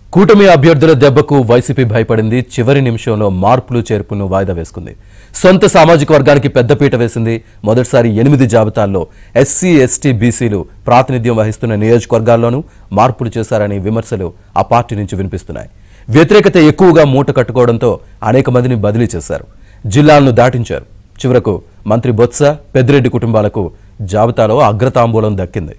కూటమి అభ్యర్థుల దెబ్బకు వైసీపీ భయపడింది చివరి నిమిషంలో మార్పులు చేర్పును వాయిదా వేసుకుంది సొంత సామాజిక వర్గానికి పెద్దపీట వేసింది మొదటిసారి ఎనిమిది జాబితాల్లో ఎస్సీ ఎస్టీ బీసీలు ప్రాతినిధ్యం వహిస్తున్న నియోజకవర్గాల్లోనూ మార్పులు చేశారని విమర్శలు ఆ పార్టీ నుంచి వినిపిస్తున్నాయి వ్యతిరేకత ఎక్కువగా మూట కట్టుకోవడంతో అనేక మందిని బదిలీ చేశారు జిల్లాలను దాటించారు చివరకు మంత్రి బొత్స పెద్దిరెడ్డి కుటుంబాలకు జాబితాలో అగ్రతాంబూలం దక్కింది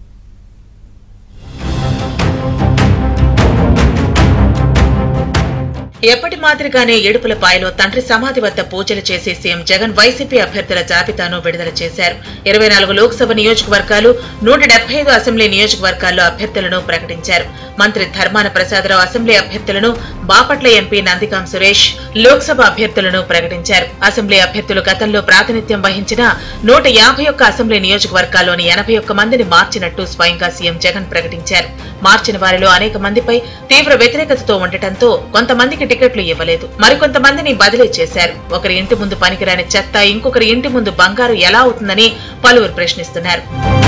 ఎప్పటి మాదిరిగానే ఏడుపులపాయలో తండ్రి సమాధి వద్ద పూజలు చేసి సీఎం జగన్ వైసీపీ అభ్యర్థుల జాబితాను విడుదల చేశారు ఇరవై నాలుగు లోక్సభ నియోజకవర్గాలు నూట డెబ్బై ఐదు అసెంబ్లీ నియోజకవర్గాల్లో అభ్యర్థులను ప్రకటించారు మంత్రి ధర్మాన ప్రసాదరావు అసెంబ్లీ అభ్యర్థులను బాపట్ల ఎంపీ నందికాం సురేష్ లోక్సభ అభ్యర్థులను ప్రకటించారు అసెంబ్లీ అభ్యర్థులు గతంలో ప్రాతినిధ్యం వహించిన నూట యాభై ఒక్క అసెంబ్లీ నియోజకవర్గాల్లోని ఎనభై ఒక్క మందిని మార్చినట్టు స్వయంగా సీఎం జగన్ ప్రకటించారు మార్చిన వారిలో అనేక మందిపై తీవ్ర వ్యతిరేకతతో ఉండటంతో కొంతమందికి టికెట్లు ఇవ్వలేదు మరికొంతమందిని బదిలీ చేశారు ఒకరి ఇంటి ముందు పనికిరాని చెత్త ఇంకొకరి ఇంటి ముందు బంగారు ఎలా అవుతుందని పలువురు ప్రశ్నిస్తున్నారు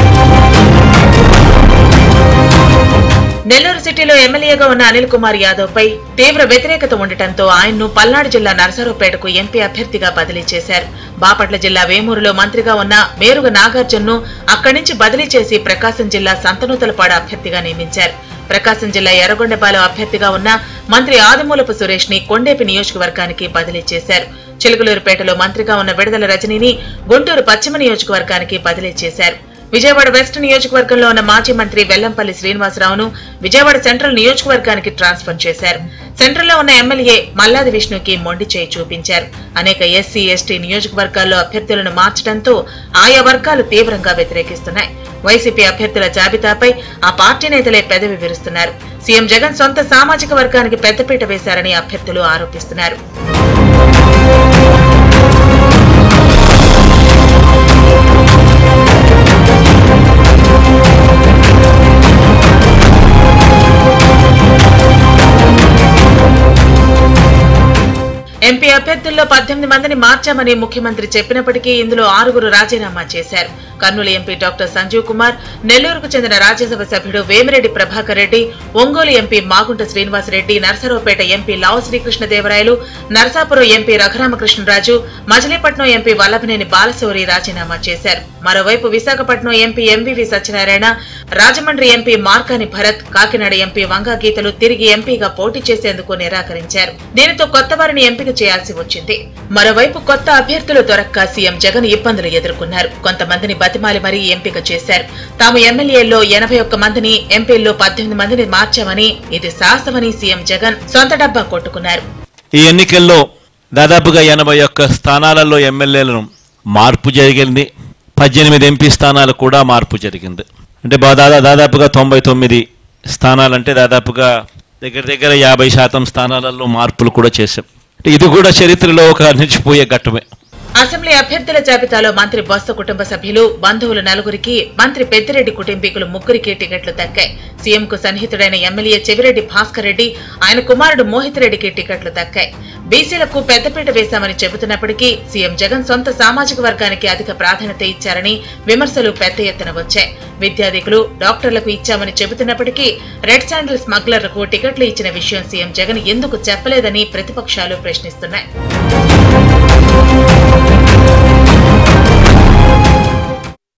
నెల్లూరు సిటీలో ఎమ్మెల్యేగా ఉన్న అనిల్ కుమార్ యాదవ్ పై తీవ్ర వ్యతిరేకత ఉండటంతో ఆయన్ను పల్నాడు జిల్లా నరసరావుపేటకు ఎంపీ అభ్యర్థిగా బదిలీ చేశారు బాపట్ల జిల్లా వేమూరులో మంత్రిగా ఉన్న మేరుగ నాగార్జున్ను అక్కడి నుంచి బదిలీ చేసి ప్రకాశం జిల్లా సంతనూతలపాడు అభ్యర్థిగా నియమించారు ప్రకాశం జిల్లా ఎర్రగొండపాలెం అభ్యర్థిగా ఉన్న మంత్రి ఆదిమూలపు సురేష్ ని కొండేపి నియోజకవర్గానికి బదిలీ చేశారు చిలుకలూరుపేటలో మంత్రిగా ఉన్న విడుదల రజనీని గుంటూరు పశ్చిమ నియోజకవర్గానికి బదిలీ చేశారు విజయవాడ వెస్ట్ నియోజకవర్గంలో ఉన్న మాజీ మంత్రి వెల్లంపల్లి శ్రీనివాసరావును విజయవాడ సెంట్రల్ నియోజకవర్గానికి ట్రాన్స్ఫర్ చేశారు సెంట్రల్లో ఉన్న ఎమ్మెల్యే మల్లాది విష్ణుకి మొండి చేయి చూపించారు అనేక ఎస్సీ ఎస్టీ నియోజకవర్గాల్లో అభ్యర్థులను మార్చడంతో ఆయా వర్గాలు తీవ్రంగా వ్యతిరేకిస్తున్నాయి వైసీపీ అభ్యర్థుల జాబితాపై ఆ పార్టీ నేతలే పెదవి విరుస్తున్నారు సీఎం జగన్ సొంత సామాజిక వర్గానికి పెద్దపీట వేశారని అభ్యర్థులు ఆరోపిస్తున్నారు ఎంపీ అభ్యర్థుల్లో పద్దెనిమిది మందిని మార్చామని ముఖ్యమంత్రి చెప్పినప్పటికీ ఇందులో ఆరుగురు రాజీనామా చేశారు కర్నూలు ఎంపీ డాక్టర్ సంజీవ్ కుమార్ నెల్లూరుకు చెందిన రాజ్యసభ సభ్యుడు Vemireddy Prabhakar Reddy Ongole MP Magunta Srinivasareddy Narasaraopet MP Lavu Srikrishnadevarayalu Narasapuram MP Raghuramakrishnaraju Machilipatnam MP Vallabhaneni Balashowry రాజీనామా చేశారు మరోవైపు Visakhapatnam MP MVV Satyanarayana Rajahmundry MP Margani Bharat Kakinada MP Vanga గీతలు తిరిగి ఎంపీగా పోటీ చేసేందుకు నిరాకరించారు దీనితో కొత్త వారిని ఎంపిక చేయాల్సి వచ్చింది మరోవైపు కొత్త అభ్యర్థులు దొరక్క సీఎం జగన్ ఇబ్బందులు ఎదుర్కొన్నారు కొంతమందిని బతిమాలి మరీ ఎంపిక చేశారు తాము ఎమ్మెల్యేల్లో ఎనభై ఒక్క మందిని ఎంపీల్లో పద్దెనిమిది మందిని మార్చామని ఇది సాహసమని సీఎం జగన్ సొంత డబ్బా కొట్టుకున్నారు ఈ ఎన్నికల్లో దాదాపుగా ఎనభై ఒక్క స్థానాలలో ఎమ్మెల్యేలను మార్పు జరిగింది పద్దెనిమిది ఎంపీ స్థానాలు కూడా మార్పు జరిగింది అంటే బా- దాదా దాదాపుగా తొంభై తొమ్మిది స్థానాలంటే దాదాపుగా దగ్గర దగ్గర యాభై శాతం స్థానాలలో మార్పులు కూడా చేశాం అంటే ఇది కూడా చరిత్రలో ఒక నిలిచిపోయే ఘట్టమే అసెంబ్లీ అభ్యర్థుల జాబితాలో మంత్రి బొత్స కుటుంబ సభ్యులు బంధువులు నలుగురికి మంత్రి పెద్దిరెడ్డి కుటుంబీకులు ముగ్గురికి టికెట్లు దక్కాయి సీఎం కు సన్నిహితుడైన ఎమ్మెల్యే చెవిరెడ్డి భాస్కర్ రెడ్డి ఆయన కుమారుడు మోహిత్ రెడ్డికి టికెట్లు దక్కాయి బీసీలకు పెద్దపీట వేశామని చెబుతున్నప్పటికీ సీఎం జగన్ సొంత సామాజిక వర్గానికి అధిక ప్రాధాన్యత ఇచ్చారని విమర్శలు పెద్ద ఎత్తున వచ్చాయి విద్యాధికులు డాక్టర్లకు ఇచ్చామని చెబుతున్నప్పటికీ రెడ్ శాండిల్ స్మగ్లర్లకు టికెట్లు ఇచ్చిన విషయం సీఎం జగన్ ఎందుకు చెప్పలేదని ప్రతిపక్షాలు ప్రశ్నిస్తున్నాయి